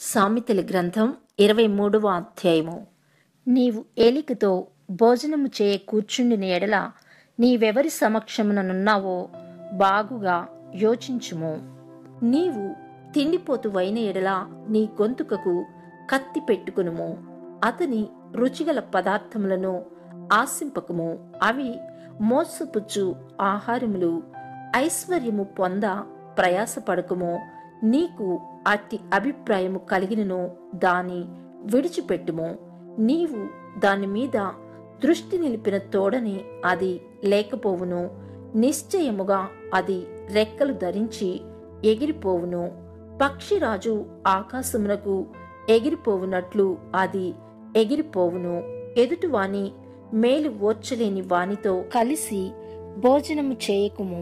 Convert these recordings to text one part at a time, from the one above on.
సామెతల గ్రంథం ఇరవై మూడవ అధ్యాయము నీవు ఏలికతో భోజనము చేయ కూర్చుండిన ఎడల నీవెవరి సమక్షముననున్నావో బాగుగా యోచించుము నీవు తిండిపోతువైన ఎడల నీ గొంతుకకు కత్తి పెట్టుకునుము అతని రుచిగల పదార్థములను ఆశింపకము అవి మోసపుచ్చు ఆహారములు ఐశ్వర్యము పొంద ప్రయాసపడకము నీకు అట్టి అభిప్రాయము కలిగినను దాని విడిచిపెట్టుము నీవు దాని మీద దృష్టి నిలిపిన తోడని అది లేకపోవును నిశ్చయముగా అది రెక్కలు ధరించి ఎగిరిపోవును పక్షిరాజు ఆకాశమునకు ఎగిరిపోవునట్లు అది ఎగిరిపోవును ఎదుటివాని మేలు ఓర్చలేని వానితో కలిసి భోజనము చేయకుము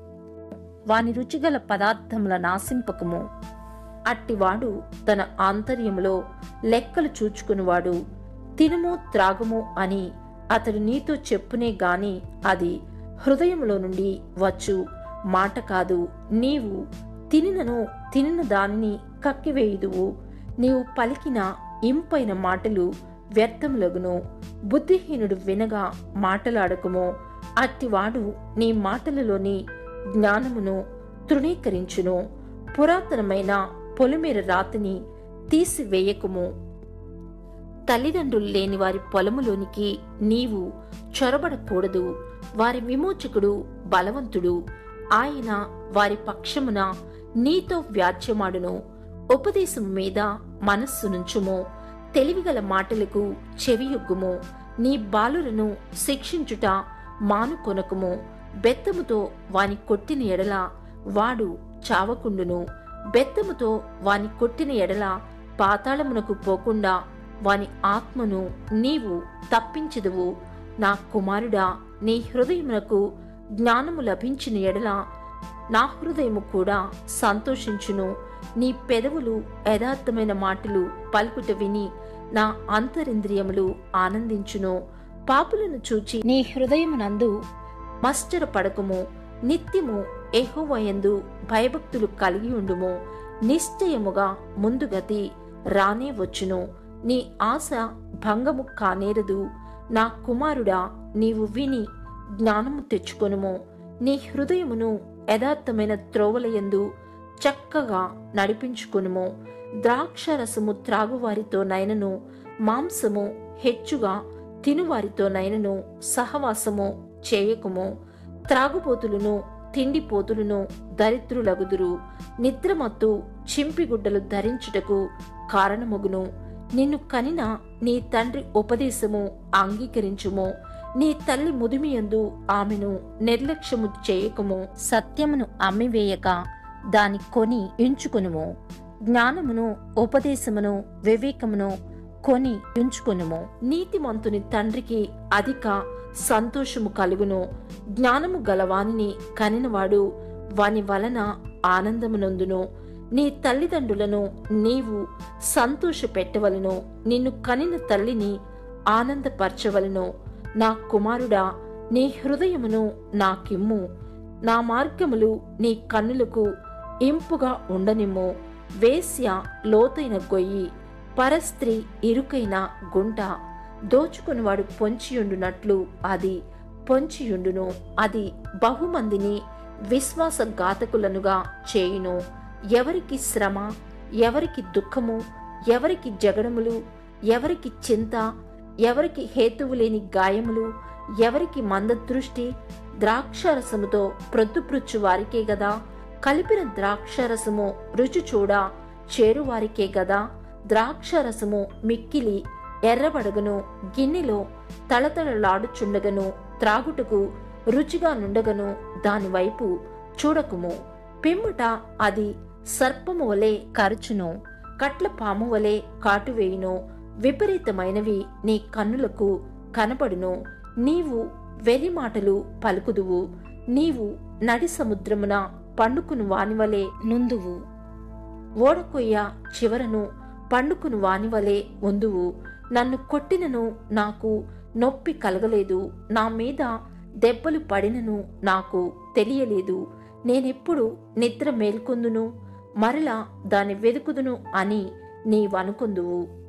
వాని రుచిగల పదార్థముల నాశింపకము అట్టివాడు తన ఆంతర్యములో లెక్కలు చూచుకునివాడు తినుము త్రాగుము అని అతడు నీతో చెప్పునే గాని అది హృదయములో నుండి వచ్చు మాట కాదు నీవు తినినను తినిన దానిని కక్కివేయుదువు నీవు పలికిన ఇంపైన మాటలు వ్యర్థములగును బుద్ధిహీనుడు వినగా మాటలాడకుము అట్టివాడు నీ మాటలలోని జ్ఞానమును తృణీకరించును పురాతనమైన పొలిమేర రాతిని తీసివేయకుము తల్లిదండ్రులు లేని వారి పొలములోనికి నీవు చొరబడకూడదు వారి విమోచకుడు బలవంతుడు ఆయన వారి పక్షమున నీతో వ్యాజ్యమాడును ఉపదేశం మీద మనస్సు నుంచుము తెలివిగల మాటలకు చెవియొగ్గుము నీ బాలులను శిక్షించుట మానుకొనకుము బెత్తముతో వాని కొట్టిన ఎడల వాడు చావకుండును బెత్తముతో వాని కొట్టిన ఎడల పాతాళమునకు పోకుండా వాని ఆత్మను నీవు తప్పించదువు నా కుమారుడా నీ హృదయమునకు జ్ఞానము లభించిన ఎడల నా హృదయము కూడా సంతోషించును నీ పెదవులు యథార్థమైన మాటలు పలుకుట విని నా అంతరింద్రియములు ఆనందించును పాపులను చూచి నీ హృదయమునందు మస్టర పడకము నిత్యము ఎహోవయందు భయభక్తులు కలిగి ఉండుము నిశ్చయముగా ముందుగతి రానే వచ్చును నీ ఆశ భంగము కానేరదు నా కుమారుడా నీవు విని జ్ఞానము తెచ్చుకొనుము నీ హృదయమును యథార్థమైన త్రోవలయందు చక్కగా నడిపించుకొనుము ద్రాక్షరసము త్రాగువారితో నైనను మాంసము హెచ్చుగా తినువారితో నైనను సహవాసము చేయకుము త్రాగుబోతులను తిండిపోతులను దరిద్రులగుదురు నిద్రమత్తు చింపిగుడ్డలు ధరించుటకు కారణమగును నిన్ను కనిన నీ తండ్రి ఉపదేశము అంగీకరించుము నీ తల్లి ముదిమియందు ఆమెను నిర్లక్ష్యము చేయకము సత్యమును అమ్మివేయక దాని కొని ఎంచుకొనుము జ్ఞానమును ఉపదేశమును వివేకమును కొని ఉంచుకొనుము నీతిమంతుని తండ్రికి అధిక సంతోషము కలుగును జ్ఞానము గలవానిని కనినవాడు వాని వలన ఆనందమునందును నీ తల్లిదండ్రులను నీవు సంతోష పెట్టవలను నిన్ను కనిన తల్లిని ఆనందపరచవలను నా కుమారుడా నీ హృదయమును నాకిమ్ము నా మార్గములు నీ కన్నులకు ఇంపుగా ఉండనిమ్ము వేశ్య లోతైన గొయ్యి పరస్త్రీ ఇరుకైన గుంట దోచుకునివాడు పొంచియుండునట్లు అది పొంచియుండును అది బహుమందిని విశ్వాసఘాతకులనుగా చేయును ఎవరికి శ్రమ ఎవరికి దుఃఖము ఎవరికి జగడములు ఎవరికి చింత ఎవరికి హేతువు లేని గాయములు ఎవరికి మందదృష్టి ద్రాక్షరసముతో ప్రొద్దుపృచ్చు వారికే గదా కలిపిన ద్రాక్షరసము రుచి చూడ చేరువారికే గదా ద్రాక్షరసము మిక్కిలి ఎర్రబడగను గిన్నెలో తళతళలాడుచుండగను త్రాగుటకు రుచిగా నుండగను దానివైపు చూడకుము పిమ్మట అది సర్పము వలె కరుచును కట్ల పాము వలె కాటువేయును విపరీతమైనవి నీ కన్నులకు కనపడును నీవు వెరి మాటలు పలుకుదువు నీవు నడి సముద్రమున పండుకును వానివలే నుందువు ఓడకొయ్య చివరను పండుకును వానివలే ఉందువు నన్ను కొట్టినను నాకు నొప్పి కలగలేదు నా మీద దెబ్బలు పడినను నాకు తెలియలేదు నేనెప్పుడు నిద్ర మేల్కొందును మరలా దాని వెదుకుదును అని నీవనుకుందువు